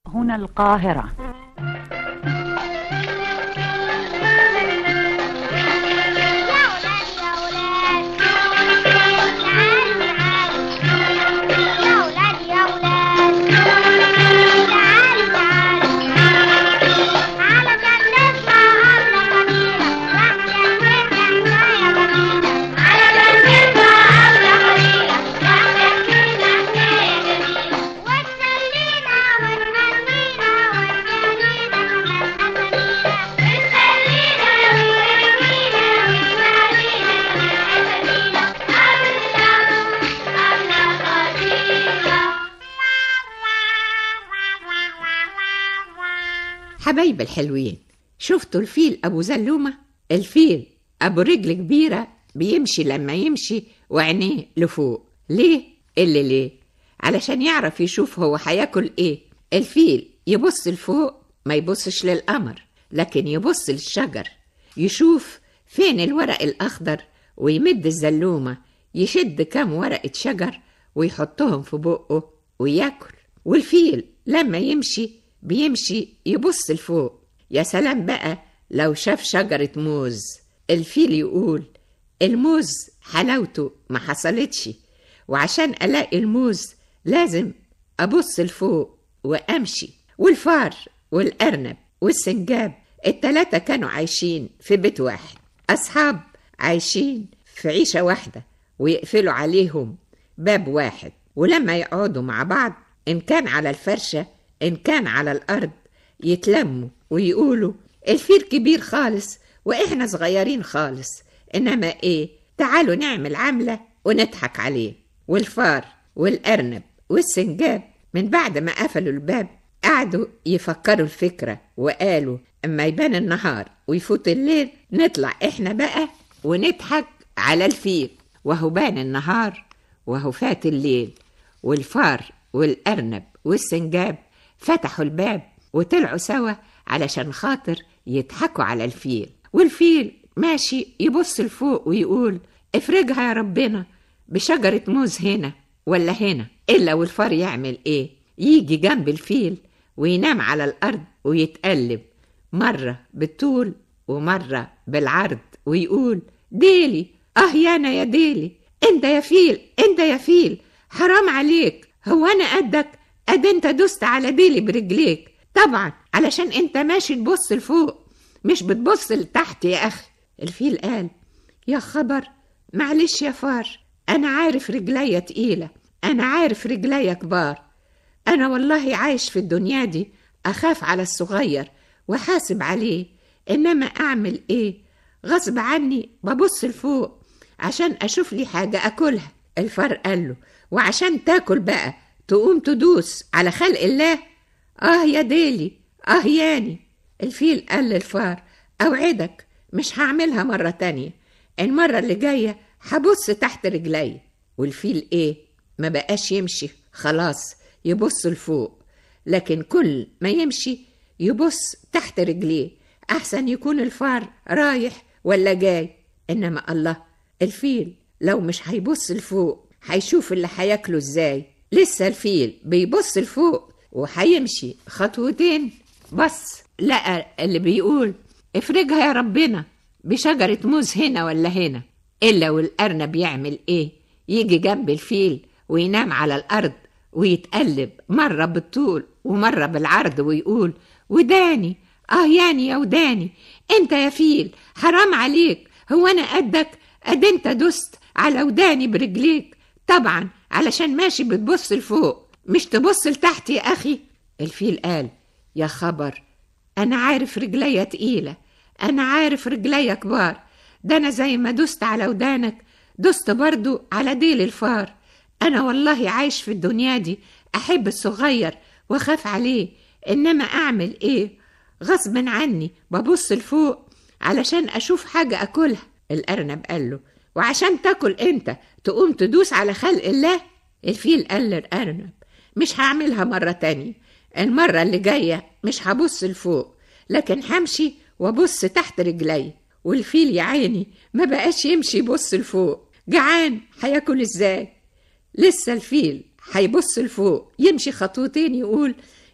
هنا القاهرة حبايب الحلوين شفتوا الفيل أبو زلومة؟ الفيل أبو رجل كبيرة بيمشي لما يمشي وعينيه لفوق ليه؟ اللي ليه؟ علشان يعرف يشوف هو هياكل ايه الفيل يبص لفوق ما يبصش للقمر لكن يبص للشجر يشوف فين الورق الأخضر ويمد الزلومة يشد كام ورقة شجر ويحطهم في بقه وياكل والفيل لما يمشي بيمشي يبص لفوق يا سلام بقى لو شاف شجرة موز الفيل يقول الموز حلاوته ما حصلتش وعشان ألاقي الموز لازم أبص لفوق وأمشي والفار والأرنب والسنجاب التلاتة كانوا عايشين في بيت واحد أصحاب عايشين في عيشة واحدة ويقفلوا عليهم باب واحد ولما يقعدوا مع بعض إن كان على الفرشة إن كان على الأرض يتلموا ويقولوا الفيل كبير خالص وإحنا صغيرين خالص إنما إيه تعالوا نعمل عملة ونضحك عليه والفار والأرنب والسنجاب من بعد ما قفلوا الباب قعدوا يفكروا الفكرة وقالوا أما يبان النهار ويفوت الليل نطلع إحنا بقى ونضحك على الفيل وهو بان النهار وهو فات الليل والفار والأرنب والسنجاب فتحوا الباب وطلعوا سوا علشان خاطر يضحكوا على الفيل والفيل ماشي يبص لفوق ويقول افرجها يا ربنا بشجرة موز هنا ولا هنا إلا والفار يعمل إيه يجي جنب الفيل وينام على الأرض ويتقلب مرة بالطول ومرة بالعرض ويقول ديلي اه يانا يا ديلي انت يا فيل انت يا فيل حرام عليك هو انا قدك قد انت دوست على ديلي برجليك طبعا علشان انت ماشي تبص لفوق مش بتبص لتحت يا اخي الفيل قال يا خبر معلش يا فار انا عارف رجليا تقيله انا عارف رجليا كبار انا والله عايش في الدنيا دي اخاف على الصغير وحاسب عليه انما اعمل ايه غصب عني ببص لفوق عشان اشوف لي حاجه اكلها الفار قال له وعشان تاكل بقى تقوم تدوس على خلق الله اه يا ديلي اه ياني الفيل قال للفار اوعدك مش هعملها مره تانية المره اللي جايه هبص تحت رجلي والفيل ايه ما بقاش يمشي خلاص يبص لفوق لكن كل ما يمشي يبص تحت رجليه احسن يكون الفار رايح ولا جاي انما الله الفيل لو مش هيبص لفوق هيشوف اللي هياكله ازاي لسه الفيل بيبص لفوق وهيمشي خطوتين بص لقى اللي بيقول افرجها يا ربنا بشجرة موز هنا ولا هنا إلا والأرنب يعمل إيه يجي جنب الفيل وينام على الأرض ويتقلب مرة بالطول ومرة بالعرض ويقول وداني آه ياني يا وداني أنت يا فيل حرام عليك هو أنا قدك قد أنت دست على وداني برجليك طبعا علشان ماشي بتبص لفوق مش تبص لتحت يا أخي الفيل قال يا خبر أنا عارف رجليا تقيلة أنا عارف رجليا كبار ده أنا زي ما دست على ودانك دست برضو على ديل الفار أنا والله عايش في الدنيا دي أحب الصغير وأخاف عليه إنما أعمل إيه غصب عني ببص لفوق علشان أشوف حاجة أكلها الأرنب قال له وعشان تاكل أنت تقوم تدوس على خلق الله الفيل قال للأرنب مش هعملها مرة تانية المرة اللي جاية مش هبص لفوق لكن همشي وابص تحت رجلي والفيل يا عيني ما بقاش يمشي يبص لفوق جعان هياكل ازاي لسه الفيل هيبص لفوق يمشي خطوتين يقول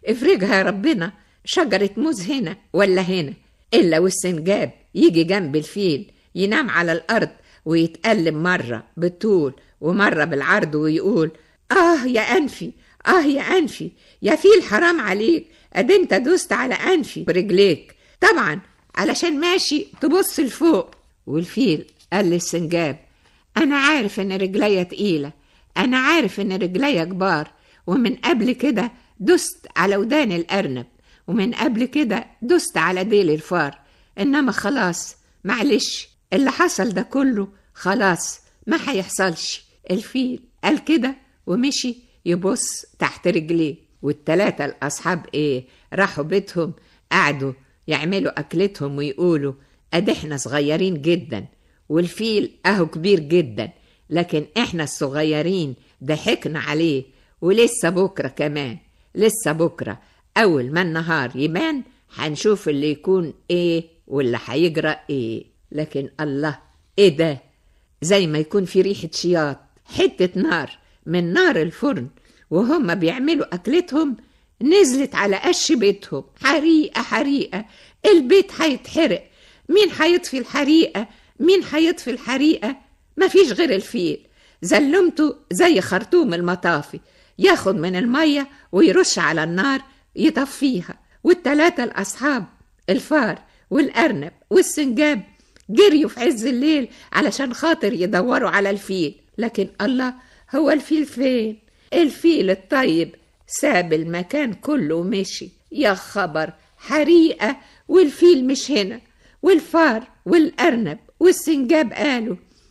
افرجها يا ربنا شجرة موز هنا ولا هنا إلا والسنجاب يجي جنب الفيل ينام على الأرض ويتألم مرة بالطول ومرة بالعرض ويقول آه يا أنفي آه يا أنفي يا فيل حرام عليك أدي أنت دوست على أنفي برجليك طبعا علشان ماشي تبص لفوق والفيل قال للسنجاب أنا عارف إن رجليا تقيلة أنا عارف إن رجليا كبار ومن قبل كده دست على ودان الأرنب ومن قبل كده دست على ديل الفار إنما خلاص معلش اللي حصل ده كله خلاص ما هيحصلش الفيل قال كده ومشي يبص تحت رجليه والتلاتة الأصحاب إيه راحوا بيتهم قعدوا يعملوا أكلتهم ويقولوا أدي إحنا صغيرين جدا والفيل أهو كبير جدا لكن إحنا الصغيرين ضحكنا عليه ولسه بكرة كمان لسه بكرة أول ما النهار يبان هنشوف اللي يكون إيه واللي هيجرى إيه لكن الله إيه ده زي ما يكون في ريحة شياط حتة نار من نار الفرن وهم بيعملوا أكلتهم نزلت على قش بيتهم حريقة حريقة البيت هيتحرق مين هيطفي الحريقة مين هيطفي الحريقة مفيش غير الفيل زلمته زي خرطوم المطافي ياخد من المية ويرش على النار يطفيها والتلاتة الأصحاب الفار والأرنب والسنجاب جريوا في عز الليل علشان خاطر يدوروا على الفيل لكن الله هو الفيل فين الفيل الطيب ساب المكان كله ومشي يا خبر حريقة والفيل مش هنا والفار والأرنب والسنجاب قالوا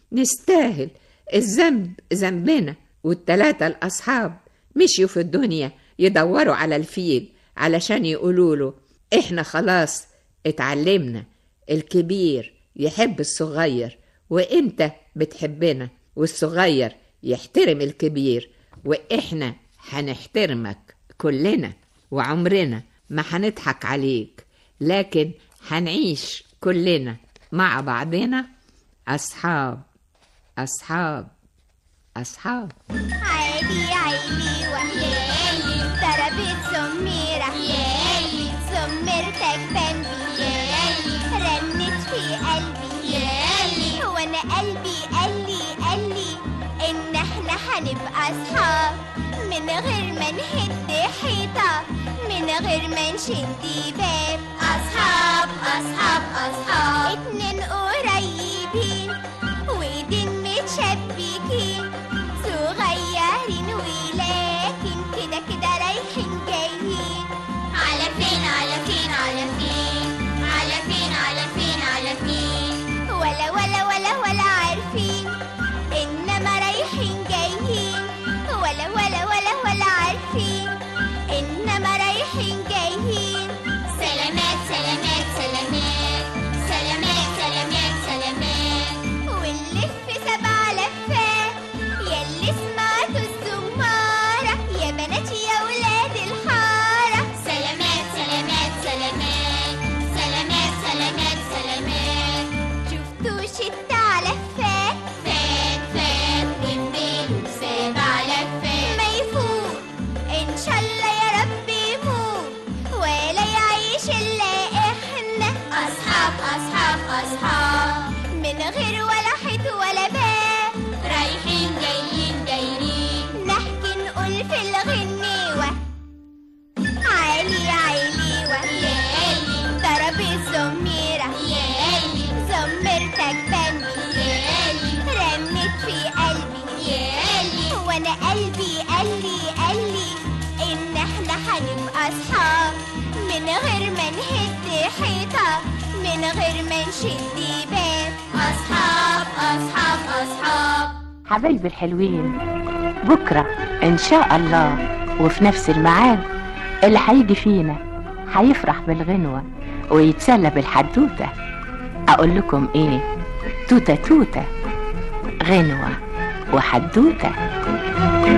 نستاهل الذنب ذنبنا والتلاتة الأصحاب مشيوا في الدنيا يدوروا على الفيل علشان يقولوا له احنا خلاص اتعلمنا الكبير يحب الصغير وانت بتحبنا والصغير يحترم الكبير واحنا هنحترمك كلنا وعمرنا ما هنضحك عليك لكن هنعيش كلنا مع بعضنا أصحاب أصحاب أصحاب عيلي عيلي وحيالي ضربت سميرة يالي سمرتك بنبي يالي رنت في قلبي يالي وانا قلبي قالي قالي ان احنا هنبقى اصحاب من غير ما نهد حيطة من غير ما نشد باب اصحاب اصحاب اصحاب اتنين قريبين وايدين متشبكين صغيرين ولكن كده كده رايحين جايين على فين على فين على فين على فين على فين على فين ولا ولا ولا ولا عارفين انما رايحين جايين ولا ولا ولا ولا عارفين انما رايحين جايين سلامات سلامات سلامات سلامات سلامات سلامات ونلف سبع لفات ياللي سمعتوا الزمارة يا بنات يا ولاد الحارة سلامات سلامات سلامات سلامات سلامات سلامات شفتوش التعلفات فات فات من بين سبع لفات ما يفوق ان شاء الله يا رب يموت ولا يعيش الا احنا اصحاب اصحاب اصحاب من غير ولا حيط ولا باب رايحين جايين دايرين نحكي نقول في الغنيوه عالي عالي ويالي ضرب الزميرة يالي زمرتك بنبي يالي رنت في قلبي يالي وانا قلبي قالي قالي ان احنا هنبقى اصحاب من غير ما نهد حيطة من غير ما نشد باب اصحاب اصحاب اصحاب حبايبي الحلوين بكرة إن شاء الله وفي نفس الميعاد اللي هيجي فينا هيفرح بالغنوة ويتسلى بالحدوتة أقول لكم إيه توتة توتة غنوة وحدوتة